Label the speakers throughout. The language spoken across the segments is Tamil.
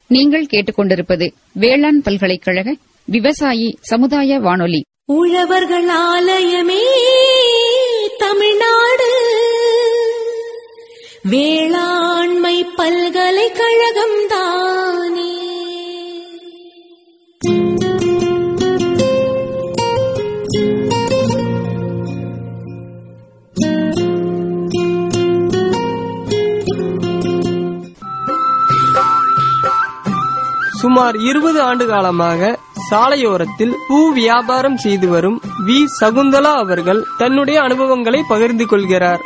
Speaker 1: நீங்கள் கேட்டுக்கொண்டிருப்பது வேளாண் பல்கலைக்கழக விவசாயி சமுதாய வானொலி
Speaker 2: உழவர்கள் ஆலயமே தமிழ்நாடு வேளாண்மை பல்கலைக்கழகம் தானே
Speaker 3: சுமார் இருபது ஆண்டு காலமாக சாலையோரத்தில் பூ வியாபாரம் செய்து வரும் வி சகுந்தலா அவர்கள் தன்னுடைய அனுபவங்களை பகிர்ந்து கொள்கிறார்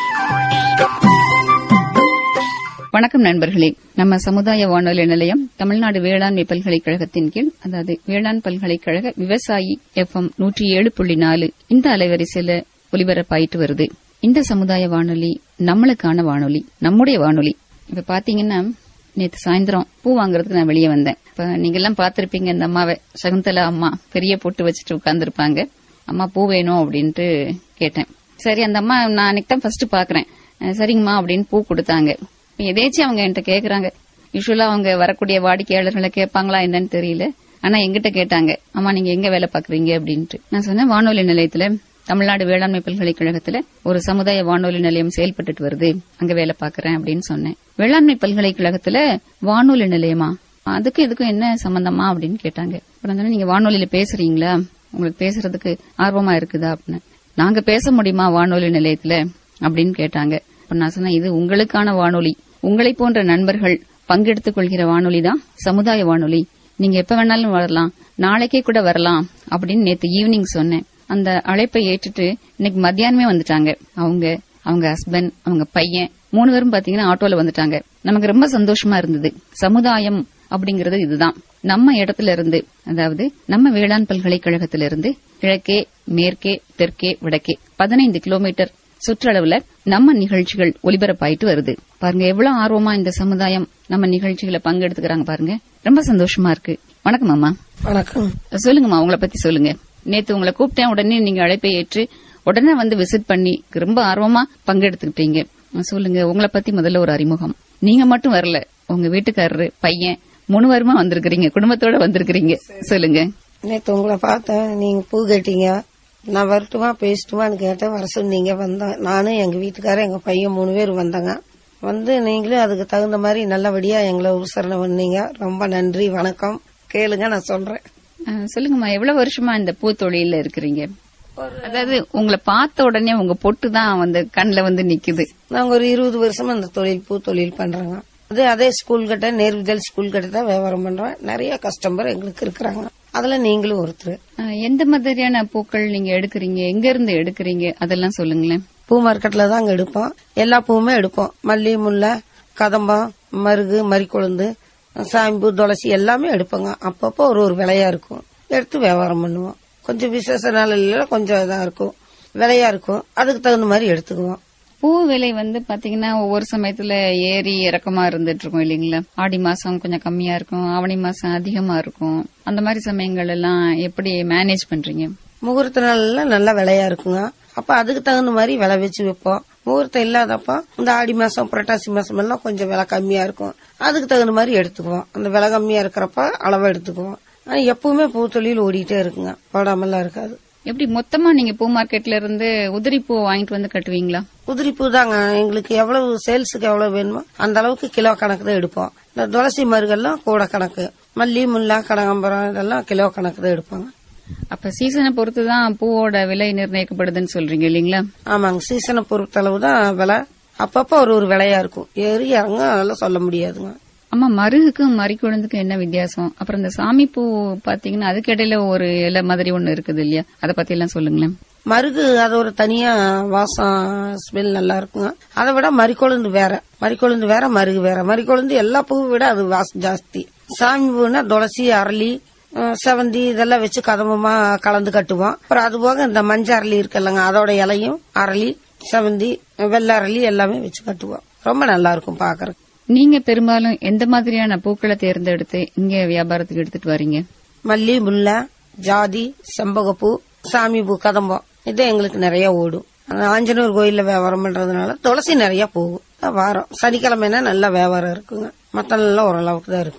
Speaker 1: வணக்கம் நண்பர்களே நம்ம சமுதாய வானொலி நிலையம் தமிழ்நாடு வேளாண்மை பல்கலைக்கழகத்தின் கீழ் அதாவது வேளாண் பல்கலைக்கழக விவசாயி எஃப்எம் நூற்றி ஏழு புள்ளி நாலு இந்த அலைவரிசையில ஒலிபரப்பாயிட்டு வருது இந்த சமுதாய வானொலி நம்மளுக்கான வானொலி நம்முடைய வானொலி இப்ப பாத்தீங்கன்னா நேத்து சாயந்தரம் பூ வாங்குறதுக்கு நான் வெளியே வந்தேன் இப்ப நீங்க எல்லாம் பாத்திருப்பீங்க இந்த அம்மாவை சகுந்தலா அம்மா பெரிய பொட்டு வச்சுட்டு உட்கார்ந்துருப்பாங்க அம்மா பூ வேணும் அப்படின்ட்டு கேட்டேன் சரி அந்த அம்மா நான் அன்னைக்கு தான் ஃபர்ஸ்ட் பாக்குறேன் அஹ் சரிங்கம்மா அப்படின்னு பூ கொடுத்தாங்க இப்ப எதேச்சும் அவங்க என்கிட்ட கேக்குறாங்க யூஸ்வலா அவங்க வரக்கூடிய வாடிக்கையாளர்களை கேட்பாங்களா என்னன்னு தெரியல ஆனா எங்கிட்ட கேட்டாங்க அம்மா நீங்க எங்க வேலை பாக்குறீங்க அப்படின்ட்டு நான் சொன்னேன் வானொலி நிலையத்துல தமிழ்நாடு வேளாண்மை பல்கலைக்கழகத்துல ஒரு சமுதாய வானொலி நிலையம் செயல்பட்டுட்டு வருது அங்க வேலை பாக்குறேன் அப்படின்னு சொன்னேன் வேளாண்மை பல்கலைக்கழகத்துல வானொலி நிலையமா அதுக்கு இதுக்கும் என்ன சம்பந்தமா அப்படின்னு கேட்டாங்க அப்புறம் சொன்னேன், நீங்க வானொலியில பேசுறீங்களா உங்களுக்கு பேசுறதுக்கு ஆர்வமா இருக்குதா அப்படின்னு நாங்க பேச முடியுமா வானொலி நிலையத்துல அப்படின்னு கேட்டாங்க அப்ப நான் சொன்னேன் இது உங்களுக்கான வானொலி உங்களை போன்ற நண்பர்கள் பங்கெடுத்துக் கொள்கிற வானொலி தான் சமுதாய வானொலி நீங்க எப்ப வேணாலும் வரலாம் நாளைக்கே கூட வரலாம் அப்படின்னு நேத்து ஈவினிங் சொன்னேன் அந்த அழைப்பை ஏற்றுட்டு இன்னைக்கு மத்தியானமே வந்துட்டாங்க அவங்க அவங்க ஹஸ்பண்ட் அவங்க பையன் மூணு பேரும் பாத்தீங்கன்னா ஆட்டோல வந்துட்டாங்க நமக்கு ரொம்ப சந்தோஷமா இருந்தது சமுதாயம் அப்படிங்கறது இதுதான் நம்ம இடத்துல இருந்து அதாவது நம்ம வேளாண் பல்கலைக்கழகத்தில இருந்து கிழக்கே மேற்கே தெற்கே வடக்கே பதினைந்து கிலோமீட்டர் சுற்றளவுல நம்ம நிகழ்ச்சிகள் ஒலிபரப்பாயிட்டு வருது பாருங்க எவ்வளவு ஆர்வமா இந்த சமுதாயம் நம்ம நிகழ்ச்சிகளை பங்கெடுத்துக்கிறாங்க பாருங்க ரொம்ப சந்தோஷமா இருக்கு வணக்கம் அம்மா
Speaker 4: வணக்கம்
Speaker 1: சொல்லுங்கம்மா உங்களை பத்தி சொல்லுங்க நேத்து உங்களை கூப்பிட்டேன் உடனே நீங்க அழைப்பை ஏற்று உடனே வந்து விசிட் பண்ணி ரொம்ப ஆர்வமா பங்கெடுத்துக்கிட்டீங்க சொல்லுங்க உங்களை பத்தி முதல்ல ஒரு அறிமுகம் நீங்க மட்டும் வரல உங்க வீட்டுக்காரரு பையன் மூணு வாரமா வந்திருக்கிறீங்க குடும்பத்தோட வந்திருக்கிறீங்க சொல்லுங்க
Speaker 4: நேத்து உங்களை பார்த்தேன் நீங்க பூ கேட்டீங்க நான் வரட்டுமா பேசட்டுமான்னு கேட்டேன் வர சொன்னீங்க வந்தேன் நானும் எங்க வீட்டுக்காரர் எங்க பையன் மூணு பேர் வந்தாங்க வந்து நீங்களும் அதுக்கு தகுந்த மாதிரி நல்லபடியா எங்களை உபசரணை பண்ணீங்க ரொம்ப நன்றி வணக்கம் கேளுங்க நான் சொல்றேன்
Speaker 1: அஹ், சொல்லுங்கம்மா எவ்வளவு வருஷமா இந்த பூ தொழில இருக்கிறீங்க அதாவது உங்களை பார்த்த உடனே உங்க பொட்டு தான் வந்து கண்ணுல வந்து நிக்குது
Speaker 4: நாங்க ஒரு இருபது வருஷமா இந்த தொழில் பூ தொழில் பண்றோங்க அது அதே ஸ்கூல் கிட்ட நேர்விதல் ஸ்கூல் கிட்ட தான் வியாபாரம் பண்றோம் நிறைய கஸ்டமர் எங்களுக்கு இருக்கிறாங்க அதுல நீங்களும் ஒருத்தர்
Speaker 1: அஹ், எந்த மாதிரியான பூக்கள் நீங்க எடுக்கிறீங்க எங்க இருந்து எடுக்கிறீங்க அதெல்லாம் சொல்லுங்களேன்
Speaker 4: பூ மார்க்கெட்ல தான் அங்க எடுப்போம் எல்லா பூவுமே எடுப்போம் மல்லி முல்லை கதம்பம் மருகு மறிக்கொழுந்து சாம்பு துளசி எல்லாமே எடுப்போங்க அப்பப்போ ஒரு ஒரு விலையா இருக்கும் எடுத்து வியாபாரம் பண்ணுவோம் கொஞ்சம் விசேஷ நாளில் கொஞ்சம் இதா இருக்கும் விலையா இருக்கும் அதுக்கு தகுந்த மாதிரி எடுத்துக்குவோம்
Speaker 1: பூ விலை வந்து பாத்தீங்கன்னா ஒவ்வொரு சமயத்துல ஏறி இறக்கமா இருந்துட்டு இருக்கும் இல்லைங்களா ஆடி மாசம் கொஞ்சம் கம்மியா இருக்கும் ஆவணி மாசம் அதிகமா இருக்கும் அந்த மாதிரி சமயங்கள் எல்லாம் எப்படி மேனேஜ் பண்றீங்க
Speaker 4: முகூர்த்த நாள்ல நல்ல விலையா இருக்குங்க அப்ப அதுக்கு தகுந்த மாதிரி விலை வச்சு வைப்போம் முகூர்த்தம் இல்லாதப்ப இந்த ஆடி மாசம் புரட்டாசி மாசம் எல்லாம் கொஞ்சம் விலை கம்மியா இருக்கும் அதுக்கு தகுந்த மாதிரி எடுத்துக்குவோம் அந்த விலை கம்மியா இருக்கிறப்ப அளவா எடுத்துக்குவோம் ஆனா எப்பவுமே பூ தொழில் ஓடிட்டே இருக்குங்க போடாமலாம் இருக்காது
Speaker 1: எப்படி மொத்தமா நீங்க பூ மார்க்கெட்ல இருந்து உதிரி பூ வாங்கிட்டு வந்து கட்டுவீங்களா
Speaker 4: உதிரி பூ தாங்க எங்களுக்கு எவ்வளவு சேல்ஸுக்கு எவ்வளவு வேணுமோ அந்த அளவுக்கு கிலோ கணக்கு தான் எடுப்போம் இந்த துளசி மருகெல்லாம் கூட கணக்கு மல்லி முல்லா கனகாம்பரம் இதெல்லாம் கிலோ கணக்கு தான் எடுப்பாங்க
Speaker 1: அப்ப சீசனை பொறுத்து தான் பூவோட விலை நிர்ணயிக்கப்படுதுன்னு சொல்றீங்க இல்லீங்களா
Speaker 4: ஆமாங்க சீசனை பொறுத்தளவு தான் விலை அப்பப்போ ஒரு ஒரு விலையா இருக்கும் ஏறி இறங்க அதெல்லாம் சொல்ல முடியாதுங்க
Speaker 1: ஆமா மருகுக்கும் மறிக்குழுந்துக்கும் என்ன வித்தியாசம் அப்புறம் இந்த சாமி பூ பாத்தீங்கன்னா அதுக்கு இடையில ஒரு இலை மாதிரி ஒண்ணு இருக்குது இல்லையா அதை பத்தி எல்லாம் சொல்லுங்களேன்
Speaker 4: மருகு அது ஒரு தனியா வாசம் ஸ்மெல் நல்லா இருக்குங்க அதை விட மறிக்கொழுந்து வேற மறிக்கொழுந்து வேற மருகு வேற மறிக்கொழுந்து எல்லா பூவை விட அது வாசம் ஜாஸ்தி சாமி பூனா துளசி அரளி அஹ், செவந்தி இதெல்லாம் வச்சு கதம்பமா கலந்து கட்டுவோம் அப்புறம் அது போக இந்த மஞ்ச அரளி இருக்குல்லங்க அதோட இலையும் அரளி செவந்தி வெள்ளை அரளி எல்லாமே வச்சு கட்டுவோம் ரொம்ப நல்லா இருக்கும் பாக்குறதுக்கு
Speaker 1: நீங்க பெரும்பாலும் எந்த மாதிரியான பூக்களை தேர்ந்தெடுத்து இங்க வியாபாரத்துக்கு எடுத்துட்டு வரீங்க
Speaker 4: மல்லி முல்லை ஜாதி செம்பகப்பூ சாமி பூ கதம்பம் இது எங்களுக்கு நிறைய ஓடும் அந்த ஆஞ்சநேயர் கோயில்ல வியாபாரம் பண்றதுனால துளசி நிறைய போகும் வாரம் சனிக்கிழமைனா நல்ல வியாபாரம் இருக்குங்க மத்த நாள்லாம் ஓரளவுக்கு தான் இருக்கும்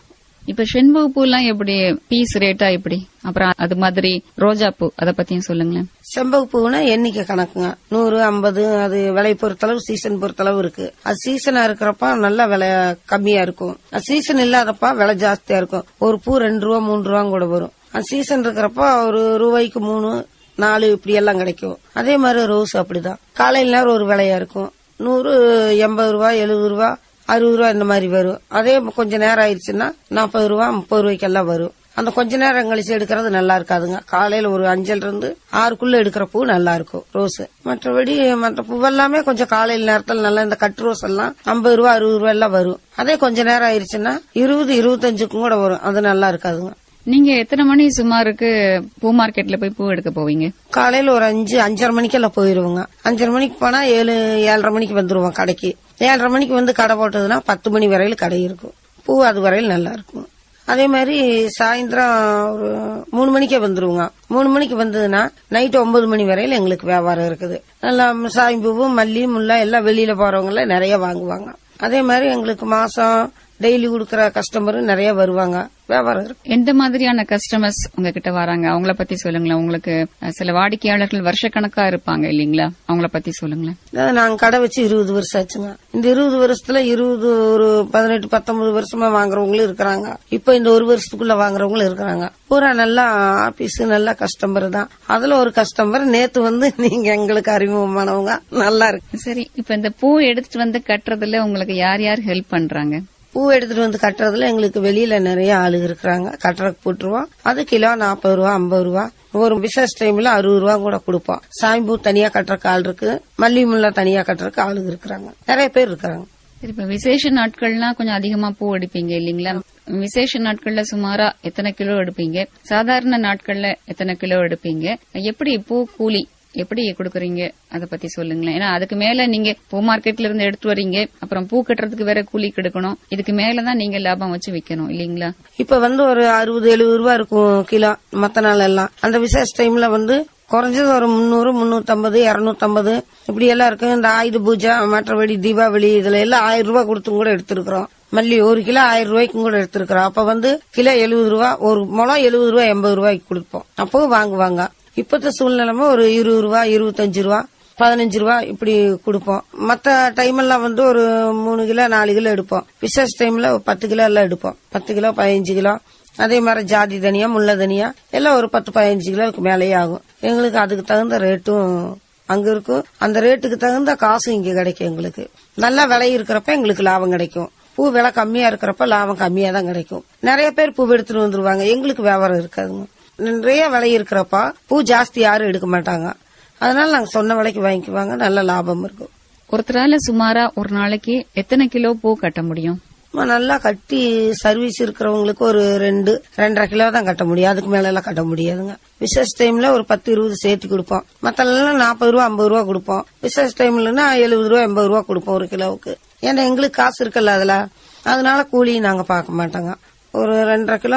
Speaker 1: இப்ப செண்பக பூலாம் எப்படி பீஸ் ரேட்டா எப்படி அப்புறம் அது மாதிரி ரோஜா பூ அத பத்தியும் சொல்லுங்களேன்
Speaker 4: செம்பகு பூனா எண்ணிக்கை கணக்குங்க நூறு ஐம்பது அது விலை பொறுத்தளவு சீசன் பொறுத்தளவு இருக்கு அது சீசனா இருக்கிறப்ப நல்ல விலை கம்மியா இருக்கும் அது சீசன் இல்லாதப்ப விலை ஜாஸ்தியா இருக்கும் ஒரு பூ ரெண்டு ரூபா மூணு ரூபா கூட வரும் அது சீசன் இருக்கிறப்ப ஒரு ரூபாய்க்கு மூணு நாலு இப்படி எல்லாம் கிடைக்கும் அதே மாதிரி ரோஸ் அப்படிதான் காலையில நேரம் ஒரு விலையா இருக்கும் நூறு எண்பது ரூபா எழுபது ரூபா அறுபது ரூபா இந்த மாதிரி வரும் அதே கொஞ்ச நேரம் ஆயிடுச்சுன்னா நாற்பது ரூபா முப்பது ரூபாய்க்கெல்லாம் வரும் அந்த கொஞ்ச நேரம் கழிச்சு எடுக்கிறது நல்லா இருக்காதுங்க காலையில ஒரு அஞ்சல் இருந்து ஆறுக்குள்ள எடுக்கிற பூ நல்லா இருக்கும் ரோஸ் மற்றபடி மற்ற பூவெல்லாமே கொஞ்சம் காலையில நேரத்துல நல்லா இந்த கட்டு ரோஸ் எல்லாம் ஐம்பது ரூபா அறுபது ரூபா எல்லாம் வரும் அதே கொஞ்ச நேரம் ஆயிடுச்சுன்னா இருபது இருபத்தஞ்சுக்கும் கூட வரும் அது நல்லா இருக்காதுங்க
Speaker 1: நீங்க எத்தனை மணி சுமாருக்கு பூ மார்க்கெட்ல போய் பூ எடுக்க போவீங்க
Speaker 4: காலையில ஒரு அஞ்சு அஞ்சரை மணிக்கெல்லாம் போயிருவோங்க அஞ்சரை மணிக்கு போனா ஏழு ஏழரை மணிக்கு வந்துருவோம் கடைக்கு ஏழரை மணிக்கு வந்து கடை போட்டதுன்னா பத்து மணி வரையில கடை இருக்கும் பூ அது வரையில் நல்லா இருக்கும் அதே மாதிரி சாயந்தரம் ஒரு மூணு மணிக்கே வந்துருவோங்க மூணு மணிக்கு வந்ததுன்னா நைட்டு ஒன்பது மணி வரையில எங்களுக்கு வியாபாரம் இருக்குது நல்லா சாயம்பூவு மல்லி முல்லை எல்லாம் வெளியில போறவங்க எல்லாம் நிறைய வாங்குவாங்க அதே மாதிரி எங்களுக்கு மாசம் டெய்லி கொடுக்கற கஸ்டமரும் நிறைய வருவாங்க வியாபாரம் இருக்கு
Speaker 1: எந்த மாதிரியான கஸ்டமர்ஸ் உங்ககிட்ட வராங்க அவங்கள பத்தி சொல்லுங்களேன் உங்களுக்கு அஹ், சில வாடிக்கையாளர்கள் வருஷக்கணக்கா இருப்பாங்க இல்லீங்களா அவங்கள பத்தி சொல்லுங்களேன்
Speaker 4: அதாவது நாங்க கடை வச்சு இருபது வருஷம் ஆச்சுங்க இந்த இருபது வருஷத்துல இருபது ஒரு பதினெட்டு பத்தொன்பது வருஷமா வாங்குறவங்களும் இருக்கிறாங்க இப்ப இந்த ஒரு வருஷத்துக்குள்ள வாங்குறவங்களும் இருக்கிறாங்க பூரா நல்லா ஆபீஸ் நல்ல கஸ்டமர் தான் அதுல ஒரு கஸ்டமர் நேத்து வந்து நீங்க எங்களுக்கு அறிமுகமானவங்க நல்லா இருக்கு
Speaker 1: சரி இப்ப இந்த பூ எடுத்துட்டு வந்து கட்டுறதுல உங்களுக்கு யார் யார் ஹெல்ப் பண்றாங்க
Speaker 4: பூ எடுத்துட்டு வந்து கட்டுறதுல எங்களுக்கு வெளியில நிறைய ஆளுங்க இருக்கிறாங்க கட்டுறதுக்கு போட்டுருவோம் அது கிலோ நாற்பது ரூபா ஐம்பது ரூபா ஒரு விசேஷ டைம்ல அறுபது ரூபா கூட கொடுப்போம் சாமி பூ தனியா கட்டுறக்கு ஆள் இருக்கு மல்லி முல்லை தனியா கட்டுறதுக்கு ஆளுங்க இருக்கிறாங்க நிறைய பேர் இருக்கிறாங்க
Speaker 1: சரி இப்ப விசேஷ நாட்கள்லாம் கொஞ்சம் அதிகமா பூ எடுப்பீங்க இல்லீங்களா விசேஷ நாட்கள்ல சுமாரா எத்தனை கிலோ எடுப்பீங்க சாதாரண நாட்கள்ல எத்தனை கிலோ எடுப்பீங்க எப்படி பூ கூலி எப்படி கொடுக்கறீங்க அத பத்தி சொல்லுங்களேன் ஏன்னா அதுக்கு மேல நீங்க பூ மார்க்கெட்ல இருந்து எடுத்து வரீங்க அப்புறம் பூ கட்டுறதுக்கு வேற கூலி கெடுக்கணும் இதுக்கு மேலதான் நீங்க லாபம் வச்சு விக்கணும் இல்லீங்களா
Speaker 4: இப்ப வந்து ஒரு அறுபது எழுபது ரூபா இருக்கும் கிலோ மத்த நாள் எல்லாம் அந்த விசேஷ டைம்ல வந்து குறைஞ்சது ஒரு முந்நூறு முன்னூத்தம்பது இருநூத்தம்பது இப்படி எல்லாம் இருக்கு இந்த ஆயுத பூஜை மற்றபடி தீபாவளி இதுல எல்லாம் ஆயிரம் ரூபாய் கொடுத்தும் கூட எடுத்திருக்கிறோம் மல்லி ஒரு கிலோ ஆயிரம் ரூபாய்க்கும் கூட எடுத்திருக்கிறோம் அப்ப வந்து கிலோ எழுபது ரூபா ஒரு முளம் எழுபது ரூபாய் எண்பது ரூபாய்க்கு கொடுப்போம் அப்பவும் வாங்குவாங்க இப்பத்த சூழ்நிலைமை ஒரு இருபது ரூபா இருபத்தஞ்சு ரூபா பதினஞ்சு ரூபா இப்படி கொடுப்போம் மத்த டைம் எல்லாம் வந்து ஒரு மூணு கிலோ நாலு கிலோ எடுப்போம் விசேஷ டைம்ல ஒரு பத்து கிலோ எல்லாம் எடுப்போம் பத்து கிலோ பதினஞ்சு கிலோ அதே மாதிரி ஜாதி தனியா முல்லை தனியா எல்லாம் ஒரு பத்து பதினஞ்சு கிலோவுக்கு மேலேயே ஆகும் எங்களுக்கு அதுக்கு தகுந்த ரேட்டும் அங்க இருக்கும் அந்த ரேட்டுக்கு தகுந்த காசும் இங்க கிடைக்கும் எங்களுக்கு நல்ல விலை இருக்கிறப்ப எங்களுக்கு லாபம் கிடைக்கும் பூ விலை கம்மியா இருக்கிறப்ப லாபம் கம்மியா தான் கிடைக்கும் நிறைய பேர் பூ எடுத்துட்டு வந்துருவாங்க எங்களுக்கு வியாபாரம் இருக்காதுங்க நிறைய விலை இருக்கிறப்ப பூ ஜாஸ்தி யாரும் எடுக்க மாட்டாங்க அதனால நாங்க சொன்ன விலைக்கு வாங்கிக்குவாங்க நல்ல லாபம் இருக்கும்
Speaker 1: ஒருத்தரால சுமாரா ஒரு நாளைக்கு எத்தனை கிலோ பூ கட்ட முடியும்
Speaker 4: ஆமா, நல்லா கட்டி சர்வீஸ் இருக்கிறவங்களுக்கு ஒரு ரெண்டு ரெண்டரை கிலோ தான் கட்ட முடியும் அதுக்கு மேல எல்லாம் கட்ட முடியாதுங்க விசேஷ டைம்ல ஒரு பத்து இருபது சேர்த்து கொடுப்போம் மத்தெல்லாம் நாற்பது ரூபா ஐம்பது ரூபா கொடுப்போம் விசேஷ டைம்லன்னா எழுபது ரூபா எண்பது ரூபா கொடுப்போம் ஒரு கிலோவுக்கு ஏன்னா எங்களுக்கு காசு இருக்குல்ல அதுல அதனால கூலி நாங்க பார்க்க மாட்டோங்க ஒரு ரெண்டரை கிலோ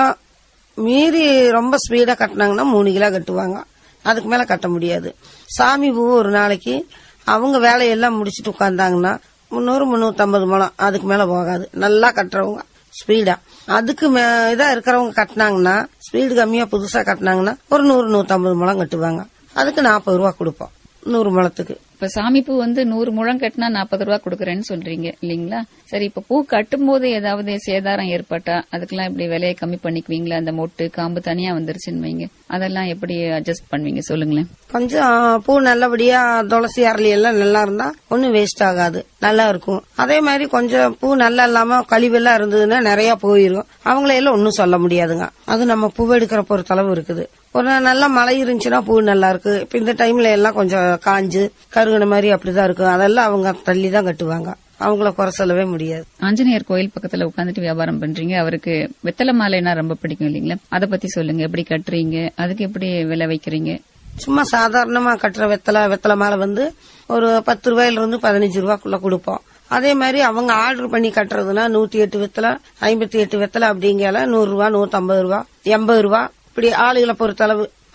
Speaker 4: மீறி ரொம்ப ஸ்பீடா கட்டினாங்கன்னா மூணு கிலோ கட்டுவாங்க அதுக்கு மேல கட்ட முடியாது சாமி பூ ஒரு நாளைக்கு அவங்க வேலையெல்லாம் முடிச்சிட்டு உட்கார்ந்தாங்கன்னா முந்நூறு முந்நூத்தம்பது முழம் அதுக்கு மேல போகாது நல்லா கட்டுறவங்க ஸ்பீடா அதுக்கு மே- இதா இருக்கிறவங்க கட்டினாங்கன்னா ஸ்பீடு கம்மியா புதுசா கட்டினாங்கன்னா ஒரு நூறு நூத்தம்பது முழம் கட்டுவாங்க அதுக்கு நாற்பது ரூபா கொடுப்போம் நூறு முழத்துக்கு
Speaker 1: இப்ப சாமி பூ வந்து நூறு முழம் கட்டினா நாற்பது ரூபா கொடுக்கறேன்னு சொல்றீங்க இல்லீங்களா சரி இப்ப பூ கட்டும் போது ஏதாவது சேதாரம் ஏற்பட்டா அதுக்கெல்லாம் இப்படி விலையை கம்மி பண்ணிக்குவீங்களா அந்த மொட்டு காம்பு தனியா வந்துருச்சுன்னு வைங்க அதெல்லாம் எப்படி அட்ஜஸ்ட் பண்ணுவீங்க சொல்லுங்களேன்
Speaker 4: கொஞ்சம் பூ நல்லபடியா துளசி அரளி எல்லாம் நல்லா இருந்தா ஒன்னும் வேஸ்ட் ஆகாது நல்லா இருக்கும் அதே மாதிரி கொஞ்சம் பூ நல்லா இல்லாம கழிவெல்லாம் இருந்ததுன்னா நிறைய போயிரும் அவங்கள எல்லாம் ஒன்னும் சொல்ல முடியாதுங்க அது நம்ம பூ எடுக்கிற பொறுத்தளவு இருக்குது ஒரு நல்ல மழை இருந்துச்சுன்னா பூ நல்லா இருக்கு இப்ப இந்த டைம்ல எல்லாம் கொஞ்சம் காஞ்சு கருகுன மாதிரி அப்படிதான் இருக்கும் அதெல்லாம் அவங்க தள்ளி தான் கட்டுவாங்க அவங்கள குறை சொல்லவே முடியாது
Speaker 1: ஆஞ்சநேயர் கோயில் பக்கத்துல உட்காந்துட்டு வியாபாரம் பண்றீங்க அவருக்கு வெத்தலை மாலைனா ரொம்ப பிடிக்கும் இல்லீங்களா அத பத்தி சொல்லுங்க எப்படி கட்டுறீங்க அதுக்கு எப்படி விலை வைக்கிறீங்க
Speaker 4: சும்மா சாதாரணமா கட்டுற வெத்தலை வெத்தலை மாலை வந்து ஒரு பத்து ரூபாயில இருந்து பதினஞ்சு ரூபாய்க்குள்ள கொடுப்போம் அதே மாதிரி அவங்க ஆர்டர் பண்ணி கட்டுறதுன்னா நூத்தி எட்டு வெத்தலை ஐம்பத்தி எட்டு வெத்தலை அப்படிங்கல நூறு ரூபா நூத்தம்பது ரூபா எண்பது ரூபா இப்படி ஆளுகளை பொறுத்தளவு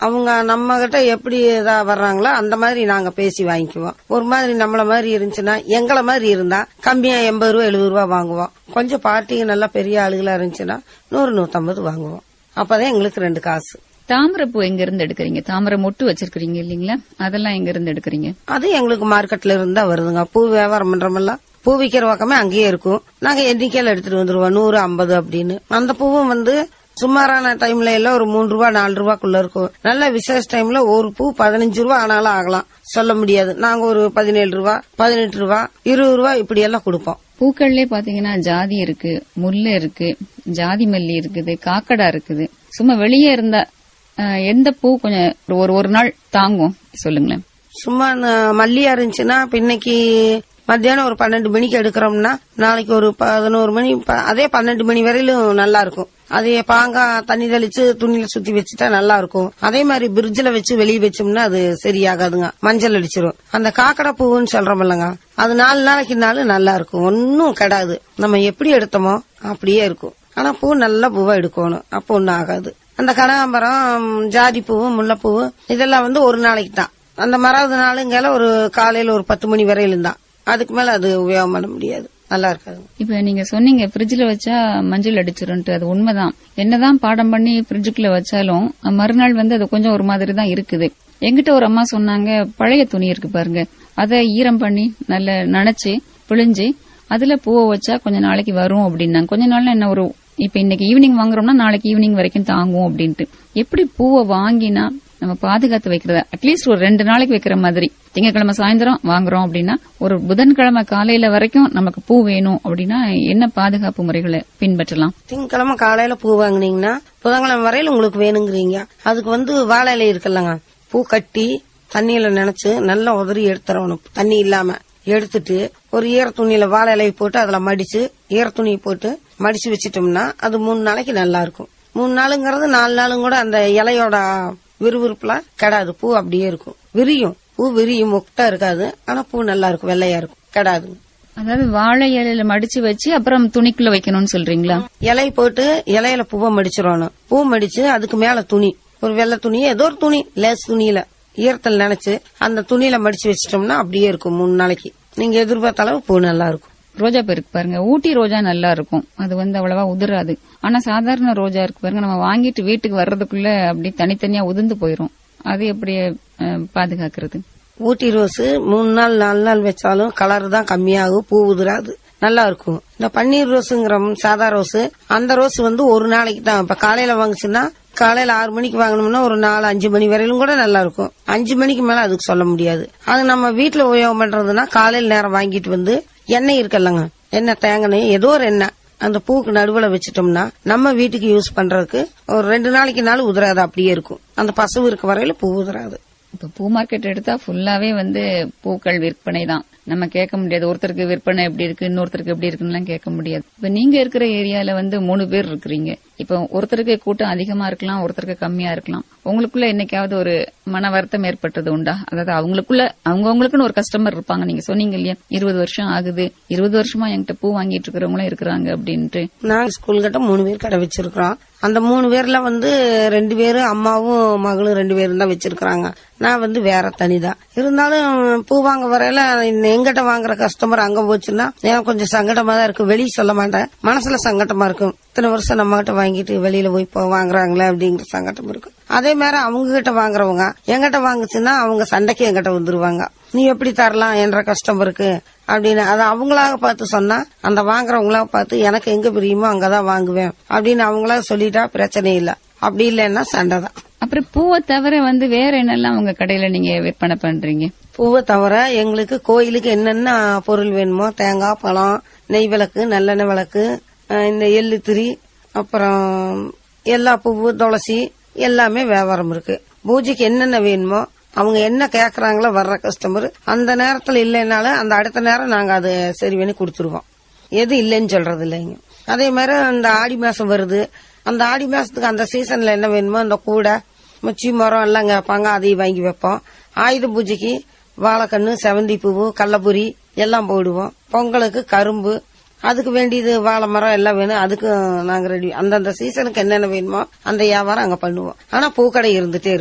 Speaker 4: அவங்க நம்ம கிட்ட எப்படி இதா வர்றாங்களோ அந்த மாதிரி நாங்க பேசி வாங்கிக்குவோம் ஒரு மாதிரி நம்மள மாதிரி இருந்துச்சுன்னா எங்களை மாதிரி இருந்தா கம்மியா எண்பது ரூபா எழுபது ரூபா வாங்குவோம் கொஞ்சம் பார்ட்டிங்க நல்லா பெரிய ஆளுகளா இருந்துச்சுன்னா நூறு நூத்தம்பது வாங்குவோம் அப்பதான் எங்களுக்கு ரெண்டு காசு
Speaker 1: தாமரை பூ எங்க இருந்து எடுக்கிறீங்க தாமரை மொட்டு வச்சிருக்கீங்க இல்லீங்களா அதெல்லாம் எங்க இருந்து எடுக்கிறீங்க
Speaker 4: அது எங்களுக்கு மார்க்கெட்ல இருந்தா வருதுங்க பூ வியாபாரம் பண்றோமெல்லாம் பூ விக்கிற பக்கமே அங்கேயே இருக்கும் நாங்க எண்ணிக்கையில எடுத்துட்டு வந்துருவோம் நூறு ஐம்பது அப்படின்னு அந்த பூவும் வந்து சுமாரான டைம்ல எல்லாம் ஒரு மூணு ரூபா நாலு ரூபாக்குள்ள இருக்கும் நல்ல விசேஷ டைம்ல ஒரு பூ பதினஞ்சு ரூபா ஆனாலும் ஆகலாம் சொல்ல முடியாது நாங்க ஒரு பதினேழு ரூபா பதினெட்டு ரூபா இருபது ரூபா இப்படி எல்லாம் கொடுப்போம்
Speaker 1: பூக்கள்லயே பாத்தீங்கன்னா ஜாதி இருக்கு முல்லை இருக்கு ஜாதி மல்லி இருக்குது காக்கடா இருக்குது சும்மா வெளியே இருந்தா அஹ், எந்த பூ கொஞ்சம் ஒரு ஒரு நாள் தாங்கும் சொல்லுங்களேன்
Speaker 4: சும்மா ந- மல்லியா இருந்துச்சுன்னா இப்ப இன்னைக்கு மத்தியானம் ஒரு பன்னெண்டு மணிக்கு எடுக்கிறோம்னா நாளைக்கு ஒரு பதினோரு மணி ப- அதே பன்னெண்டு மணி வரையிலும் நல்லா இருக்கும் அதே பாங்கா தண்ணி தெளிச்சு துணியில சுத்தி வச்சுட்டா நல்லா இருக்கும் அதே மாதிரி பிரிட்ஜில் வச்சு வெளியே வச்சோம்னா அது சரியாகாதுங்க மஞ்சள் அடிச்சிரும் அந்த காக்கடை பூவுன்னு சொல்றோம் இல்லைங்க அது நாலு நாளைக்கு நாள் நல்லா இருக்கும் ஒன்னும் கெடாது நம்ம எப்படி எடுத்தோமோ அப்படியே இருக்கும் ஆனா பூ நல்ல பூவா எடுக்கணும் அப்போ ஒன்னும் ஆகாது அந்த கனகாம்பரம் ஜாதி பூவும் முல்லைப்பூவும் இதெல்லாம் வந்து ஒரு நாளைக்கு தான் அந்த மறாவது நாளுங்கால ஒரு காலையில ஒரு பத்து மணி வரையிலும் தான் அதுக்கு மேல அது உபயோகம் பண்ண முடியாது நல்லா இருக்காது
Speaker 1: இப்ப நீங்க சொன்னீங்க ஃப்ரிட்ஜ்ல வச்சா மஞ்சள் அடிச்சிரும்ட்டு அது உண்மைதான் என்னதான் பாடம் பண்ணி ஃப்ரிட்ஜுக்குள்ள வச்சாலும் மறுநாள் வந்து அது கொஞ்சம் ஒரு மாதிரி தான் இருக்குது எங்கிட்ட ஒரு அம்மா சொன்னாங்க பழைய துணி இருக்கு பாருங்க அதை ஈரம் பண்ணி நல்ல நனைச்சு பிழிஞ்சு அதுல பூவை வச்சா கொஞ்ச நாளைக்கு வரும் அப்படின்னாங்க கொஞ்ச நாள்ல என்ன ஒரு இப்ப இன்னைக்கு ஈவினிங் வாங்குறோம்னா நாளைக்கு ஈவினிங் வரைக்கும் தாங்கும் அப்படின்ட்டு எப்படி பூவை வாங்கினா நம்ம பாதுகாத்து வைக்கிறத அட்லீஸ்ட் ஒரு ரெண்டு நாளைக்கு வைக்கிற மாதிரி திங்கக்கிழமை சாயந்தரம் வாங்குறோம் அப்படின்னா ஒரு புதன்கிழமை காலையில வரைக்கும் நமக்கு பூ வேணும் அப்படின்னா என்ன பாதுகாப்பு முறைகளை பின்பற்றலாம்
Speaker 4: திங்கக்கிழமை காலையில பூ வாங்குனீங்கன்னா புதன்கிழமை வரையில உங்களுக்கு வேணுங்கிறீங்க அதுக்கு வந்து வாழை இலை இருக்குல்லங்க பூ கட்டி தண்ணியில நினைச்சு நல்லா உதறி எடுத்துறணும் தண்ணி இல்லாம எடுத்துட்டு ஒரு ஈர துணியில வாழை இலையை போட்டு அதுல மடிச்சு ஈர துணியை போட்டு மடிச்சு வச்சிட்டோம்னா அது மூணு நாளைக்கு நல்லா இருக்கும் மூணு நாளுங்கிறது நாலு நாளும் கூட அந்த இலையோட விறுவிறுப்புலாம் கெடாது பூ அப்படியே இருக்கும் விரியும் பூ விரியும் மொட்டா இருக்காது ஆனா பூ நல்லா இருக்கும் வெள்ளையா இருக்கும் கெடாதுங்க
Speaker 1: அதாவது வாழை இலையில மடிச்சு வச்சு அப்புறம் துணிக்குள்ள வைக்கணும்னு சொல்றீங்களா
Speaker 4: இலை போட்டு இலையில பூவை மடிச்சிடணும் பூ மடிச்சு அதுக்கு மேல துணி ஒரு வெள்ளை துணி ஏதோ ஒரு துணி லேஸ் துணியில ஈரத்தில் நினைச்சு அந்த துணியில மடிச்சு வச்சிட்டோம்னா அப்படியே இருக்கும் மூணு நாளைக்கு நீங்க எதிர்பார்த்த அளவு பூ நல்லா இருக்கும்
Speaker 1: ரோஜா பூ இருக்கு பாருங்க ஊட்டி ரோஜா நல்லா இருக்கும் அது வந்து அவ்வளவா உதிராது ஆனா சாதாரண ரோஜா இருக்கு பாருங்க நம்ம வாங்கிட்டு வீட்டுக்கு வர்றதுக்குள்ள அப்படி தனித்தனியா உதிர்ந்து போயிரும் அது எப்படி அஹ், பாதுகாக்கிறது
Speaker 4: ஊட்டி ரோஸ் மூணு நாள் நாலு நாள் வச்சாலும் கலர் தான் கம்மியாகும் பூ உதிராது நல்லா இருக்கும் இந்த பன்னீர் ரோஸுங்கிற சாதா ரோஸ் அந்த ரோஸ் வந்து ஒரு நாளைக்கு தான் இப்ப காலையில வாங்குச்சுன்னா காலையில ஆறு மணிக்கு வாங்கினோம்னா ஒரு நாலு அஞ்சு மணி வரையிலும் கூட நல்லா இருக்கும் அஞ்சு மணிக்கு மேல அதுக்கு சொல்ல முடியாது அது நம்ம வீட்டுல உபயோகம் பண்றதுன்னா காலையில நேரம் வாங்கிட்டு வந்து எண்ணெய் இருக்குல்லங்க எண்ணெய் தேங்காய் எண்ணெய், ஏதோ ஒரு எண்ணெய் அந்த பூக்கு நடுவுல வச்சிட்டோம்னா நம்ம வீட்டுக்கு யூஸ் பண்றதுக்கு ஒரு ரெண்டு நாளைக்கு நாள் உதிராது அப்படியே இருக்கும் அந்த பசுவு இருக்க வரையில பூ உதிராது
Speaker 1: இப்ப பூ மார்க்கெட் எடுத்தா ஃபுல்லாவே வந்து பூக்கள் விற்பனை தான் நம்ம கேட்க முடியாது ஒருத்தருக்கு விற்பனை எப்படி இருக்கு இன்னொருத்தருக்கு எப்படி இருக்குன்னு கேட்க முடியாது இப்ப நீங்க இருக்கிற ஏரியால வந்து மூணு பேர் இருக்கிறீங்க இப்ப ஒருத்தருக்கு கூட்டம் அதிகமா இருக்கலாம் ஒருத்தருக்கு கம்மியா இருக்கலாம் உங்களுக்குள்ள என்னைக்காவது ஒரு மன வருத்தம் ஏற்பட்டது உண்டா அதாவது அவங்களுக்குள்ள அவங்கவுங்களுக்குன்னு ஒரு கஸ்டமர் இருப்பாங்க நீங்க சொன்னீங்க இல்லையா இருபது வருஷம் ஆகுது இருபது வருஷமா என்கிட்ட பூ வாங்கிட்டு இருக்கிறவங்களும் இருக்கிறாங்க அப்படின்ட்டு
Speaker 4: நாங்க ஸ்கூல் கிட்ட மூணு பேர் கடை வச்சிருக்கிறோம் அந்த மூணு பேர்ல வந்து ரெண்டு பேரும் அம்மாவும் மகளும் ரெண்டு பேரும் தான் வச்சிருக்கிறாங்க நான் வந்து வேற தனிதான் இருந்தாலும் பூ வாங்க வரையில எங்கிட்ட வாங்குற கஸ்டமர் அங்க போச்சுன்னா எனக்கு கொஞ்சம் சங்கடமா தான் இருக்கு வெளியே சொல்ல மாட்டேன் மனசுல சங்கடமா இருக்கும் இத்தனை வருஷம் நம்ம கிட்ட வாங்கிட்டு வெளியில போய் இப்போ வாங்குறாங்களே அப்படிங்கிற சங்கடம் இருக்கும் அதே மாதிரி அவங்க கிட்ட வாங்குறவங்க எங்கிட்ட வாங்குச்சுன்னா அவங்க சண்டைக்கு எங்கிட்ட வந்துருவாங்க நீ எப்படி தரலாம் என்ற கஸ்டமருக்கு அப்படின்னு அதை அவங்களாக பார்த்து சொன்னா அந்த வாங்குறவங்களா பார்த்து எனக்கு எங்க பிரியுமோ அங்கதான் வாங்குவேன் அப்படின்னு அவங்களா சொல்லிட்டா பிரச்சனை இல்ல அப்படி இல்லைன்னா சண்டை தான்
Speaker 1: அப்புறம் பூவை தவிர வந்து வேற என்னெல்லாம் உங்க கடையில நீங்க விற்பனை பண்றீங்க
Speaker 4: பூவை தவிர எங்களுக்கு கோயிலுக்கு என்னென்ன பொருள் வேணுமோ தேங்காய் பழம் நெய் விளக்கு நல்லெண்ணெய் விளக்கு அஹ் இந்த எள்ளு திரி அப்புறம் எல்லா பூவு துளசி எல்லாமே வியாபாரம் இருக்கு பூஜைக்கு என்னென்ன வேணுமோ அவங்க என்ன கேக்குறாங்களோ வர்ற கஸ்டமர் அந்த நேரத்துல இல்லைனாலும் அந்த அடுத்த நேரம் நாங்க அதை சரி பண்ணி கொடுத்துருவோம் எது இல்லைன்னு சொல்றது இல்லைங்க அதே மாதிரி அந்த ஆடி மாசம் வருது அந்த ஆடி மாசத்துக்கு அந்த சீசன்ல என்ன வேணுமோ அந்த கூடை மச்சி மரம் எல்லாம் கேட்பாங்க அதையும் வாங்கி வைப்போம் ஆயுத பூஜைக்கு வாழைக்கண்ணு செவந்தி பூவு கடலபுரி எல்லாம் போடுவோம் பொங்கலுக்கு கரும்பு அதுக்கு வேண்டியது வாழை மரம் எல்லாம் வேணும் அதுக்கும் நாங்க ரெடி அந்தந்த சீசனுக்கு என்னென்ன வேணுமோ அந்த வியாபாரம் அங்க பண்ணுவோம் ஆனா பூக்கடை இருந்துட்டே இருக்கும்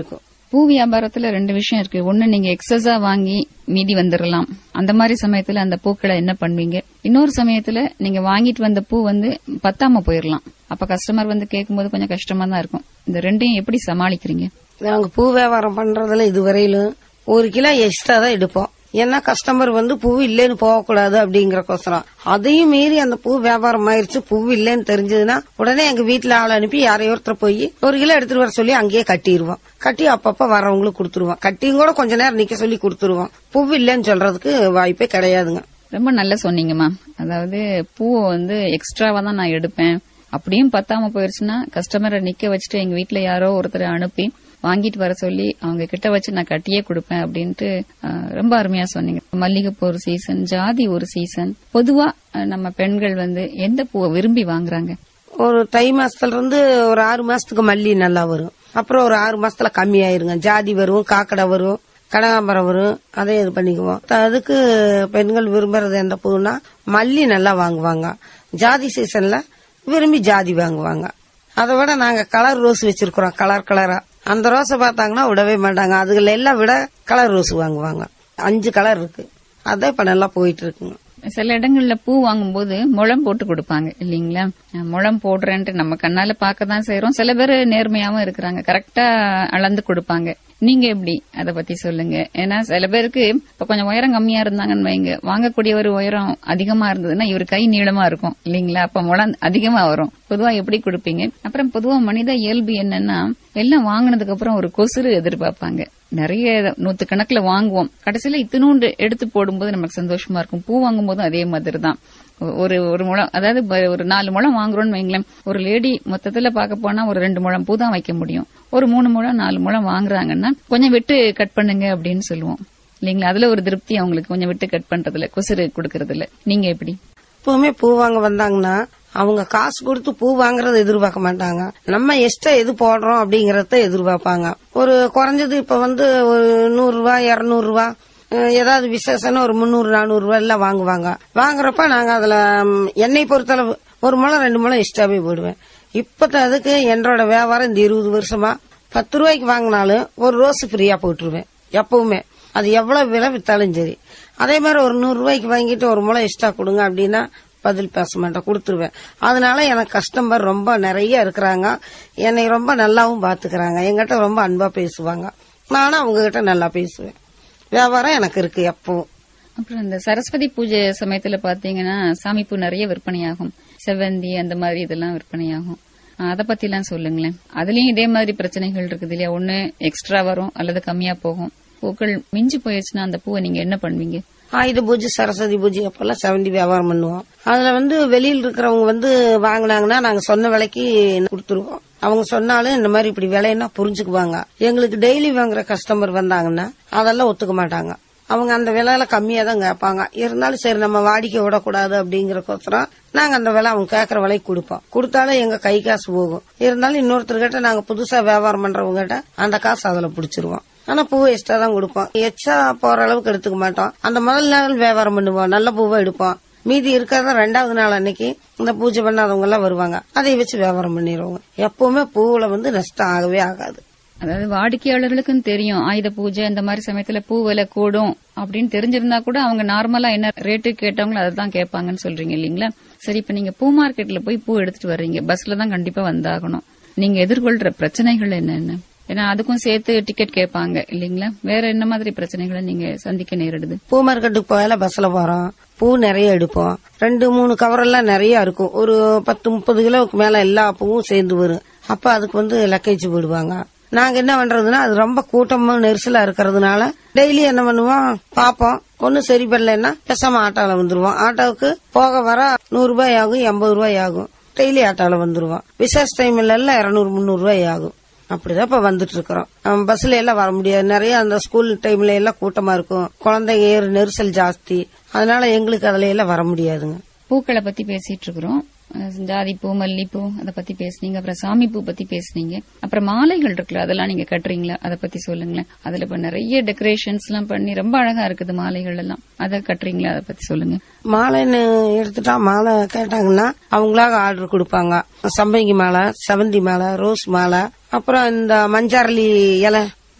Speaker 1: பூ வியாபாரத்துல ரெண்டு விஷயம் இருக்கு ஒண்ணு நீங்க எக்ஸஸா வாங்கி மீதி வந்துடலாம் அந்த மாதிரி சமயத்துல அந்த பூக்களை என்ன பண்ணுவீங்க இன்னொரு சமயத்துல நீங்க வாங்கிட்டு வந்த பூ வந்து பத்தாம போயிடலாம் அப்ப கஸ்டமர் வந்து கேட்கும்போது கொஞ்சம் கஷ்டமா தான் இருக்கும் இந்த ரெண்டையும் எப்படி சமாளிக்கிறீங்க
Speaker 4: நாங்க பூ வியாபாரம் பண்றதுல இதுவரையிலும் ஒரு கிலோ எக்ஸ்ட்ரா தான் எடுப்போம் ஏன்னா கஸ்டமர் வந்து பூ இல்லைன்னு போகக்கூடாது அப்படிங்கறக்கோசரம் அதையும் மீறி அந்த பூ வியாபாரம் ஆயிருச்சு பூ இல்லைன்னு தெரிஞ்சதுன்னா உடனே எங்க வீட்டுல ஆள் அனுப்பி யாரையோ ஒருத்தர் போய் ஒரு கிலோ எடுத்துட்டு வர சொல்லி அங்கேயே கட்டிடுவோம் கட்டி அப்பப்ப வரவங்களுக்கு கொடுத்துருவோம் கட்டியும் கூட கொஞ்ச நேரம் நிக்க சொல்லி கொடுத்துருவோம் பூ இல்லைன்னு சொல்றதுக்கு வாய்ப்பே கிடையாதுங்க
Speaker 1: ரொம்ப நல்லா சொன்னீங்கம்மா அதாவது பூவை வந்து எக்ஸ்ட்ராவா தான் நான் எடுப்பேன் அப்படியும் பத்தாம போயிருச்சுன்னா கஸ்டமரை நிக்க வச்சுட்டு எங்க வீட்ல யாரோ ஒருத்தரை அனுப்பி வாங்கிட்டு வர சொல்லி அவங்க கிட்ட வச்சு நான் கட்டியே கொடுப்பேன் அப்படின்ட்டு அஹ், ரொம்ப அருமையா சொன்னீங்க மல்லிகைப்பூ ஒரு சீசன் ஜாதி ஒரு சீசன் பொதுவா அஹ், நம்ம பெண்கள் வந்து எந்த பூவை விரும்பி வாங்குறாங்க
Speaker 4: ஒரு தை மாசத்துல இருந்து ஒரு ஆறு மாசத்துக்கு மல்லி நல்லா வரும் அப்புறம் ஒரு ஆறு மாசத்துல கம்மியாயிருங்க ஜாதி வரும் காக்கடை வரும் கனகாம்பரம் வரும் அதை இது பண்ணிக்குவோம் அதுக்கு பெண்கள் விரும்புறது எந்த பூன்னா மல்லி நல்லா வாங்குவாங்க ஜாதி சீசன்ல விரும்பி ஜாதி வாங்குவாங்க அதை விட நாங்க கலர் ரோஸ் வச்சிருக்கிறோம் கலர் கலரா அந்த ரோஸை பார்த்தாங்கன்னா விடவே மாட்டாங்க அதுல எல்லாம் விட கலர் ரோஸ் வாங்குவாங்க அஞ்சு கலர் இருக்கு அதான் இப்ப நல்லா போயிட்டு இருக்குங்க
Speaker 1: சில இடங்கள்ல பூ வாங்கும்போது முழம் போட்டு கொடுப்பாங்க இல்லீங்களா அஹ், முழம் போடுறேன்ட்டு நம்ம கண்ணால பார்க்க தான் செய்யறோம் சில பேர் நேர்மையாவும் இருக்கிறாங்க கரெக்டா அளந்து கொடுப்பாங்க நீங்க எப்படி அத பத்தி சொல்லுங்க ஏன்னா சில பேருக்கு இப்ப கொஞ்சம் உயரம் கம்மியா இருந்தாங்கன்னு வைங்க வாங்கக்கூடிய ஒரு உயரம் அதிகமா இருந்ததுன்னா இவர் கை நீளமா இருக்கும் இல்லீங்களா அப்ப முழம் அதிகமா வரும் பொதுவா எப்படி கொடுப்பீங்க அப்புறம் பொதுவா மனித இயல்பு என்னன்னா எல்லாம் வாங்கினதுக்கு அப்புறம் ஒரு கொசுறு எதிர்பார்ப்பாங்க நிறைய நூத்து கணக்குல வாங்குவோம் கடைசியில இத்தினூண்டு எடுத்து போடும்போது நமக்கு சந்தோஷமா இருக்கும் பூ வாங்கும் போதும் அதே மாதிரி தான் ஒரு ஒரு முழம் அதாவது ப- ஒரு நாலு முழம் வாங்குறோம்னு வைங்களேன் ஒரு லேடி மொத்தத்துல பார்க்க போனா ஒரு ரெண்டு முழம் பூ தான் வைக்க முடியும் ஒரு மூணு முழம் நாலு முழம் வாங்குறாங்கன்னா கொஞ்சம் விட்டு கட் பண்ணுங்க அப்படின்னு சொல்லுவோம் இல்லைங்களா அதுல ஒரு திருப்தி அவங்களுக்கு கொஞ்சம் விட்டு கட் பண்றதுல குசுறு கொடுக்கறதுல நீங்க எப்படி
Speaker 4: எப்பவுமே பூ வாங்க வந்தாங்கன்னா அவங்க காசு கொடுத்து பூ வாங்குறத எதிர்பார்க்க மாட்டாங்க நம்ம எக்ஸ்ட்ரா எது போடுறோம் அப்படிங்கறத எதிர்பார்ப்பாங்க ஒரு குறைஞ்சது இப்ப வந்து ஒரு நூறு ரூபாய் இருநூறு ரூபாய் அஹ் ஏதாவது விசேஷம்னு ஒரு முந்நூறு நானூறு ரூபாய் எல்லாம் வாங்குவாங்க வாங்குறப்ப நாங்க அதுல ம், எண்ணெய் பொறுத்தளவு ஒரு முளம் ரெண்டு முளம் எக்ஸ்ட்ராவே போடுவேன் இப்ப அதுக்கு என்னோட வியாபாரம் இந்த இருபது வருஷமா பத்து ரூபாய்க்கு வாங்கினாலும் ஒரு ரோஸ் ஃப்ரீயா போட்டுருவேன் எப்பவுமே அது எவ்வளவு விலை வித்தாலும் சரி அதே மாதிரி ஒரு நூறு ரூபாய்க்கு வாங்கிட்டு ஒரு முளை எக்ஸ்ட்ரா கொடுங்க அப்படின்னா பதில் பேச மாட்டேன் கொடுத்துருவேன் அதனால எனக்கு கஸ்டமர் ரொம்ப நிறைய இருக்கிறாங்க என்னை ரொம்ப நல்லாவும் பாத்துக்கிறாங்க என்கிட்ட ரொம்ப அன்பா பேசுவாங்க நானும் அவங்க கிட்ட நல்லா பேசுவேன் வியாபாரம் எனக்கு இருக்கு எப்பவும்
Speaker 1: அப்புறம் இந்த சரஸ்வதி பூஜை சமயத்துல பாத்தீங்கன்னா சாமி பூ நிறைய விற்பனையாகும் செவ்வந்தி அந்த மாதிரி இதெல்லாம் விற்பனையாகும் அத பத்தி எல்லாம் சொல்லுங்களேன் அதுலயும் இதே மாதிரி பிரச்சனைகள் இருக்குது இல்லையா ஒண்ணு எக்ஸ்ட்ரா வரும் அல்லது கம்மியா போகும் பூக்கள் மிஞ்சி போயிடுச்சுன்னா அந்த பூவை நீங்க என்ன பண்ணுவீங்க
Speaker 4: ஆயுத பூஜை சரஸ்வதி பூஜை அப்பெல்லாம் செவந்தி வியாபாரம் பண்ணுவோம் அதுல வந்து வெளியில் இருக்கிறவங்க வந்து வாங்கினாங்கன்னா நாங்க சொன்ன விலைக்கு கொடுத்துருவோம் அவங்க சொன்னாலும் இந்த மாதிரி இப்படி விலைன்னா புரிஞ்சுக்குவாங்க எங்களுக்கு டெய்லி வாங்குற கஸ்டமர் வந்தாங்கன்னா அதெல்லாம் ஒத்துக்க மாட்டாங்க அவங்க அந்த விலையில கம்மியா தான் கேட்பாங்க இருந்தாலும் சரி நம்ம வாடிக்கை விடக்கூடாது அப்படிங்கறக்கோசரம் நாங்க அந்த விலை அவங்க கேட்கற விலைக்கு கொடுப்போம் கொடுத்தாலும் எங்க கை காசு போகும் இருந்தாலும் இன்னொருத்தர்கிட்ட நாங்க புதுசா வியாபாரம் பண்றவங்க கிட்ட அந்த காசு அதுல பிடிச்சிருவோம் ஆனா பூ எக்ஸ்ட்ரா தான் கொடுப்போம் எச்சா போற அளவுக்கு எடுத்துக்க மாட்டோம் அந்த முதல் நாள் வியாபாரம் பண்ணுவோம் நல்ல பூவை எடுப்போம் மீதி இருக்கிறத ரெண்டாவது நாள் அன்னைக்கு இந்த பூஜை பண்ணாதவங்க எல்லாம் வருவாங்க அதை வச்சு வியாபாரம் பண்ணிடுவாங்க எப்பவுமே பூவுல வந்து நஷ்டம் ஆகவே ஆகாது
Speaker 1: அதாவது வாடிக்கையாளர்களுக்கும் தெரியும் ஆயுத பூஜை இந்த மாதிரி சமயத்துல பூ விலை கூடும் அப்படின்னு தெரிஞ்சிருந்தா கூட அவங்க நார்மலா என்ன ரேட்டு கேட்டவங்களும் அதை தான் கேட்பாங்கன்னு சொல்றீங்க இல்லீங்களா சரி இப்ப நீங்க பூ மார்க்கெட்ல போய் பூ எடுத்துட்டு வர்றீங்க பஸ்ல தான் கண்டிப்பா வந்தாகணும் நீங்க எதிர்கொள்ற பிரச்சனைகள் என்னென்ன ஏன்னா அதுக்கும் சேர்த்து டிக்கெட் கேட்பாங்க இல்லீங்களா வேற என்ன மாதிரி பிரச்சனைகளை நீங்க சந்திக்க நேரிடுது
Speaker 4: பூ மார்க்கெட்டுக்கு போயால பஸ்ல போறோம் பூ நிறைய எடுப்போம் ரெண்டு மூணு கவர் எல்லாம் நிறைய இருக்கும் ஒரு பத்து முப்பது கிலோவுக்கு மேல எல்லா பூவும் சேர்ந்து வரும் அப்ப அதுக்கு வந்து லக்கேஜ் போடுவாங்க நாங்க என்ன பண்றதுன்னா அது ரொம்ப கூட்டமா நெரிசலா இருக்கிறதுனால டெய்லி என்ன பண்ணுவோம் பாப்போம் ஒன்னும் சரி பண்ணலன்னா பேசாம ஆட்டோல வந்துருவோம் ஆட்டோவுக்கு போக வர நூறு ரூபாய் ஆகும் எண்பது ரூபாய் ஆகும் டெய்லி ஆட்டோல வந்துருவோம் விசேஷ டைம்ல எல்லாம் இருநூறு முந்நூறு ரூபாய் ஆகும் அப்படிதான் இப்ப வந்துட்டு இருக்கிறோம் பஸ்ல எல்லாம் வர முடியாது நிறைய அந்த ஸ்கூல் டைம்ல எல்லாம் கூட்டமா இருக்கும் குழந்தைங்க ஏறு நெரிசல் ஜாஸ்தி அதனால எங்களுக்கு அதுல எல்லாம் வர முடியாதுங்க
Speaker 1: பூக்களை பத்தி பேசிட்டு இருக்கிறோம் அஹ் ஜாதி பூ மல்லிப்பூ அதை பத்தி பேசுனீங்க அப்புறம் சாமி பூ பத்தி பேசுனீங்க அப்புறம் மாலைகள் இருக்குல்ல அதெல்லாம் நீங்க கட்டுறீங்களா அதை பத்தி சொல்லுங்களேன் அதுல இப்ப நிறைய டெக்கரேஷன்ஸ் எல்லாம் பண்ணி ரொம்ப அழகா இருக்குது மாலைகள் எல்லாம் அதை கட்டுறீங்களா அதை பத்தி சொல்லுங்க
Speaker 4: மாலைன்னு எடுத்துட்டா மாலை கேட்டாங்கன்னா அவங்களாக ஆர்டர் கொடுப்பாங்க சம்பங்கி மாலை செவந்தி மாலை ரோஸ் மாலை அப்புறம் இந்த மஞ்சாரளி இலை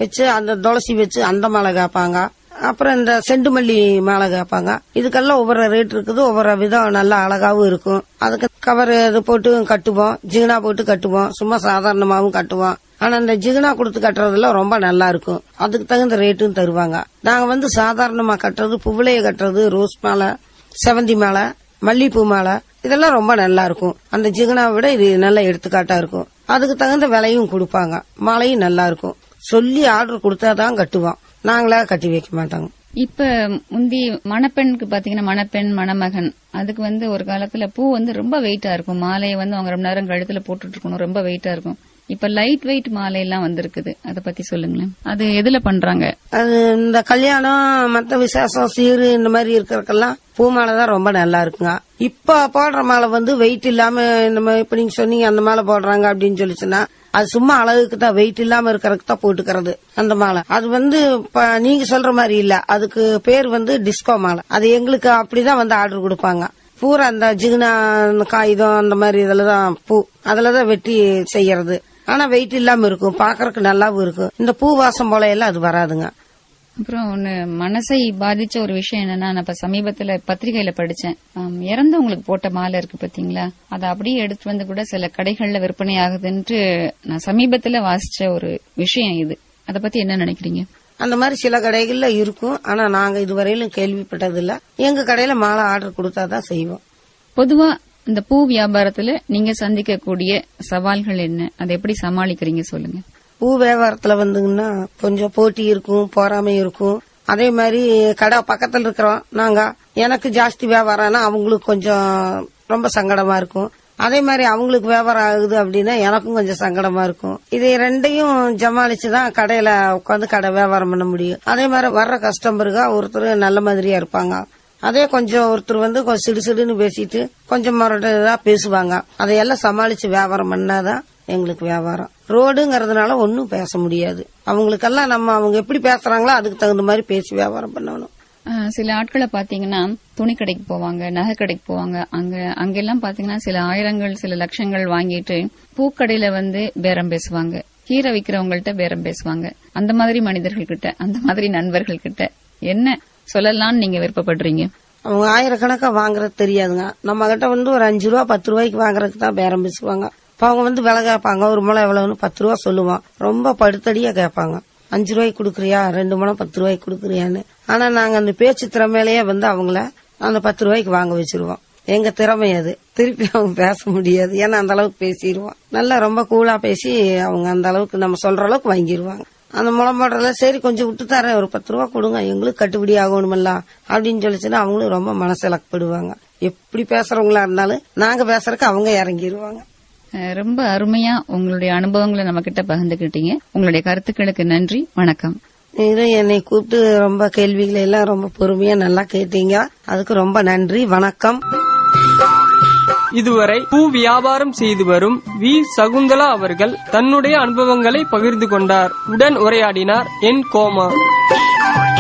Speaker 4: வச்சு அந்த துளசி வச்சு அந்த மாலை கேட்பாங்க அப்புறம் இந்த செண்டுமல்லி மாலை கேட்பாங்க இதுக்கெல்லாம் ஒவ்வொரு ரேட் இருக்குது ஒவ்வொரு விதம் நல்லா அழகாவும் இருக்கும் அதுக்கு கவர் இது போட்டு கட்டுவோம் ஜிகினா போட்டு கட்டுவோம் சும்மா சாதாரணமாவும் கட்டுவோம் ஆனா இந்த ஜிகினா கொடுத்து கட்டுறதுல ரொம்ப நல்லா இருக்கும் அதுக்கு தகுந்த ரேட்டும் தருவாங்க நாங்க வந்து சாதாரணமா கட்டுறது புவளைய கட்டுறது ரோஸ் மாலை செவந்தி மாலை மல்லிப்பூ மாலை இதெல்லாம் ரொம்ப நல்லா இருக்கும் அந்த ஜிகினாவை விட இது நல்ல எடுத்துக்காட்டா இருக்கும் அதுக்கு தகுந்த விலையும் கொடுப்பாங்க மாலையும் நல்லா இருக்கும் சொல்லி ஆர்டர் கொடுத்தாதான் கட்டுவோம் நாங்களா கட்டி வைக்க மாட்டாங்க
Speaker 1: இப்ப முந்தி மணப்பெண்ணுக்கு பாத்தீங்கன்னா மணப்பெண் மணமகன் அதுக்கு வந்து ஒரு காலத்துல பூ வந்து ரொம்ப வெயிட்டா இருக்கும் மாலையை வந்து அவங்க ரொம்ப நேரம் கழுத்துல போட்டுட்டு இருக்கணும் ரொம்ப வெயிட்டா இருக்கும் இப்ப லைட் வெயிட் மாலை எல்லாம் வந்திருக்குது அத பத்தி சொல்லுங்களேன் அது எதுல பண்றாங்க
Speaker 4: அது இந்த கல்யாணம் மத்த விசேஷம் சீரு இந்த மாதிரி இருக்கிறதுக்கெல்லாம் பூ மாலை தான் ரொம்ப நல்லா இருக்குங்க இப்ப போடுற மாலை வந்து வெயிட் இல்லாம இந்த மாதிரி இப்ப நீங்க சொன்னீங்க அந்த மாலை போடுறாங்க அப்படின்னு சொல்லிச்சுன்னா அது சும்மா அழகுக்கு தான் வெயிட் இல்லாம இருக்கிறதுக்கு தான் போட்டுக்கிறது அந்த மாலை அது வந்து இப்ப நீங்க சொல்ற மாதிரி இல்ல அதுக்கு பேர் வந்து டிஸ்கோ மாலை அது எங்களுக்கு அப்படிதான் வந்து ஆர்டர் கொடுப்பாங்க பூரா அந்த ஜிகுனா அந்த காகிதம் அந்த மாதிரி இதுலதான் பூ அதுலதான் வெட்டி செய்யறது ஆனா வெயிட் இல்லாம இருக்கும் பாக்குறதுக்கு நல்லாவும் இருக்கும் இந்த பூ வாசம் போல எல்லாம் அது வராதுங்க
Speaker 1: அப்புறம் ஒண்ணு மனசை பாதிச்ச ஒரு விஷயம் என்னன்னா நான் இப்ப சமீபத்துல பத்திரிகையில படிச்சேன் ஆம், இறந்தவங்களுக்கு போட்ட மாலை இருக்கு பாத்தீங்களா அதை அப்படியே எடுத்து வந்து கூட சில கடைகள்ல விற்பனை ஆகுதுன்ட்டு நான் சமீபத்துல வாசிச்ச ஒரு விஷயம் இது அத பத்தி என்ன நினைக்கிறீங்க
Speaker 4: அந்த மாதிரி சில கடைகள்ல இருக்கும் ஆனா நாங்க இதுவரையிலும் கேள்விப்பட்டது இல்ல எங்க கடையில மாலை ஆர்டர் கொடுத்தாதான் செய்வோம்
Speaker 1: பொதுவா இந்த பூ வியாபாரத்துல நீங்க சந்திக்கக்கூடிய சவால்கள் என்ன அதை எப்படி சமாளிக்கிறீங்க சொல்லுங்க
Speaker 4: பூ வியாபாரத்துல வந்துங்கன்னா கொஞ்சம் போட்டி இருக்கும் பொறாமை இருக்கும் அதே மாதிரி கடை பக்கத்துல இருக்கிறோம் நாங்க எனக்கு ஜாஸ்தி வியாபாரம்னா அவங்களுக்கு கொஞ்சம் ரொம்ப சங்கடமா இருக்கும் அதே மாதிரி அவங்களுக்கு வியாபாரம் ஆகுது அப்படின்னா எனக்கும் கொஞ்சம் சங்கடமா இருக்கும் இதை ரெண்டையும் ஜமாளிச்சுதான் கடையில உட்காந்து கடை வியாபாரம் பண்ண முடியும் அதே மாதிரி வர்ற கஸ்டமருக்கா ஒருத்தர் நல்ல மாதிரியா இருப்பாங்க அதே கொஞ்சம் ஒருத்தர் வந்து கொஞ்சம் சிடு சிடுன்னு பேசிட்டு கொஞ்சம் மரட்டா பேசுவாங்க அதையெல்லாம் சமாளிச்சு வியாபாரம் பண்ணாதான் எங்களுக்கு வியாபாரம் ரோடுங்கிறதுனால ஒன்னும் பேச முடியாது அவங்களுக்கெல்லாம் நம்ம அவங்க எப்படி பேசுறாங்களோ அதுக்கு தகுந்த மாதிரி பேசி வியாபாரம் பண்ணணும்
Speaker 1: ஆஹ், சில ஆட்களை பாத்தீங்கன்னா துணி கடைக்கு போவாங்க நகை கடைக்கு போவாங்க அங்க அங்கெல்லாம் பாத்தீங்கன்னா சில ஆயிரங்கள் சில லட்சங்கள் வாங்கிட்டு பூக்கடையில வந்து பேரம் பேசுவாங்க கீரை விக்கிறவங்கள்ட்ட பேரம் பேசுவாங்க அந்த மாதிரி மனிதர்கள் கிட்ட அந்த மாதிரி நண்பர்கள் கிட்ட என்ன சொல்லலாம்னு நீங்க விருப்பப்படுறீங்க
Speaker 4: அவங்க ஆயிரக்கணக்கா வாங்குறது தெரியாதுங்க நம்ம கிட்ட வந்து ஒரு அஞ்சு ரூபா பத்து ரூபாய்க்கு வாங்குறதுக்கு தான் பேரம் பேசுவாங்க இப்ப அவங்க வந்து விலை கேட்பாங்க ஒரு முளை எவ்வளவுன்னு பத்து ரூபா சொல்லுவோம் ரொம்ப படுத்தடியா கேட்பாங்க அஞ்சு ரூபாய்க்கு கொடுக்குறியா ரெண்டு முளை பத்து ரூபாய்க்கு கொடுக்குறியான்னு ஆனா நாங்க அந்த பேச்சு திறமையிலேயே வந்து அவங்கள அந்த பத்து ரூபாய்க்கு வாங்க வச்சிருவோம் எங்க திறமை அது திருப்பி அவங்க பேச முடியாது ஏன்னா அந்த அளவுக்கு பேசிடுவோம் நல்லா ரொம்ப கூலா பேசி அவங்க அந்த அளவுக்கு நம்ம சொல்ற அளவுக்கு வாங்கிடுவாங்க அந்த முளை போடுறதுல சரி கொஞ்சம் விட்டு தரேன் ஒரு பத்து ரூபா கொடுங்க எங்களுக்கு கட்டுப்படி ஆகணுமல்ல அப்படின்னு சொல்லிச்சுன்னா அவங்களும் ரொம்ப மனசிலக்கப்படுவாங்க எப்படி பேசுறவங்களா இருந்தாலும் நாங்க பேசுறதுக்கு அவங்க இறங்கிடுவாங்க
Speaker 1: அஹ், ரொம்ப அருமையா உங்களுடைய அனுபவங்களை நம்ம கிட்ட பகிர்ந்துக்கிட்டீங்க உங்களுடைய கருத்துக்களுக்கு நன்றி வணக்கம்
Speaker 4: நீங்களும் என்னை கூப்பிட்டு ரொம்ப கேள்விகளை எல்லாம் ரொம்ப பொறுமையா நல்லா கேட்டீங்க அதுக்கு ரொம்ப நன்றி வணக்கம்
Speaker 3: இதுவரை பூ வியாபாரம் செய்து வரும் வி சகுந்தலா அவர்கள் தன்னுடைய அனுபவங்களை பகிர்ந்து கொண்டார் உடன் உரையாடினார் என் கோமா